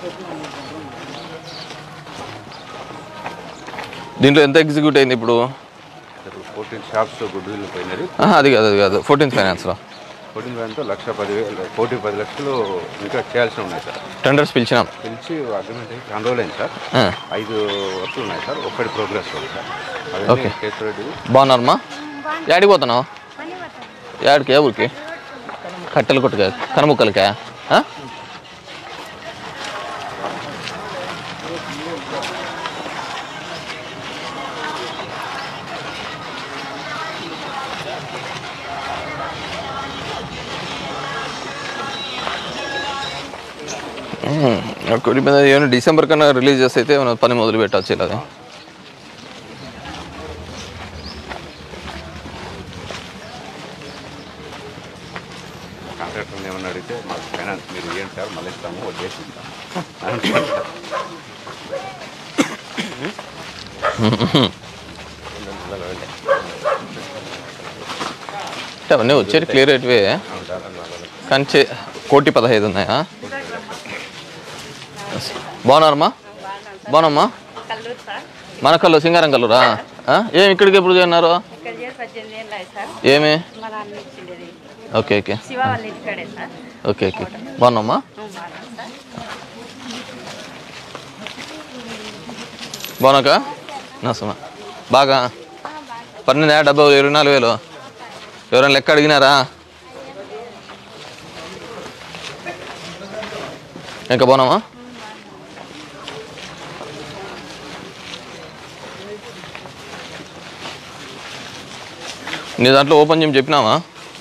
దీంట్లో ఎంత ఎగ్జిక్యూట్ అయింది ఇప్పుడు ఫోర్టీన్ షాప్స్ గుడ్ విల్ పోయినది ఆహా, అది కాదు అది కాదు ఫోర్టీన్త్ ఫైనాన్స్లో ఫోర్టీన్ వ్యాన్తో లక్ష పదివేలు కోటి పది లక్షలు ఇంకా చేయాల్సి ఉన్నాయి సార్ టెండర్స్ పిలిచినాం పిలిచి అగ్రిమెంట్ అయ్యి చాలా రోజులైంది సార్ ఆ, ఐదు వర్క్లు ఉన్నాయి సార్ ఒక్కటి ప్రోగ్రెస్ ఉంది సార్ అవన్నీ ఓకే. కేసు రెడ్డి బాగున్నారమ్మా యాడికి పోతున్నావు యాడికి ఏ ఊరికి కట్టెలు కొట్టుగా కనుముక్కలకా ఆ? ఉమ్, ఒకటి మీద ఏమైనా డిసెంబర్ కన్నా రిలీజ్ చేస్తే అయితే ఏమైనా పని మొదలు పెట్టచ్చు ఇలా కాంట్రాక్టర్ని ఏమన్నా అడిగితే మాకు ఫైనాన్స్ మీరు ఇవ్వండి సార్ మళ్ళీ ఇస్తాము వదిలేసి ఇస్తాం అంటే అవన్నీ వచ్చేది క్లియర్ అయిపోయి కానీ చే- కోటి పదహైదు ఉన్నాయా బాగున్నారమ్మా బాగున్నామ్మా కల్లూరు సార్ మన కల్లు సింగారం కల్లూరా ఆ? ఏం ఇక్కడికి ఎప్పుడు చేరినారు ఇక్కడ చేసి పద్దెనిమిది ఏళ్ళు అయ్యి సార్ ఏమి మా నాన్న ఇచ్చిండేది ఓకే ఓకే శివ వాళ్ళ ఇంటికాడే సార్ ఓకే ఓకే బాగున్నామ్మా ఉం, బాగున్నాను సార్ బాగున్నాక నసమా బాగా పన్నెండు డెబ్బై ఇరవై నాలుగు వేలు ఎవరైనా లెక్క అడిగినారా ఇంకా బాగున్నామా నీ దాంట్లో ఓపెన్ చేయని చెప్పినావా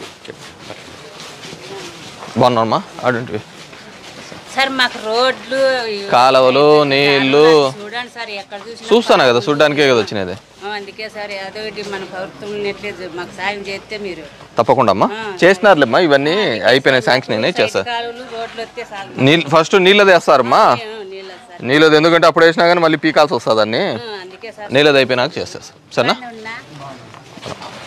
బాగున్నామా అటువంటి సార్ మాకు రోడ్లు ఇవి కాలువలు, నీళ్లు. చూడండి సార్ ఎక్కడ చూసినా చూస్తాను కదా చూడడానికే కదా వచ్చినది ఆ, అందుకే సార్ అదొకటి మన ప్రభుత్వం ఉన్నట్లేదు మాకు సాయం చేస్తే మీరు తప్పకుండా అమ్మా చేసినారులేమ్మా ఇవన్నీ అయిపోయినాయి శాంక్షన్ అయినాయి చేస్తారు కాలువలు రోడ్లు వస్తే చాలు నీళ్ళు ఫస్ట్ నీళ్ళది వేస్తారమ్మా ఆ, నీళ్ళు సార్ నీళ్ళది ఎందుకంటే అప్పుడు వేసినా కానీ మళ్ళీ పీకాల్సి వస్తుంది అన్ని ఆ, అందుకే సార్ నీళ్ళది అయిపోయినాక చేస్తారు సరేనా ఉన్నా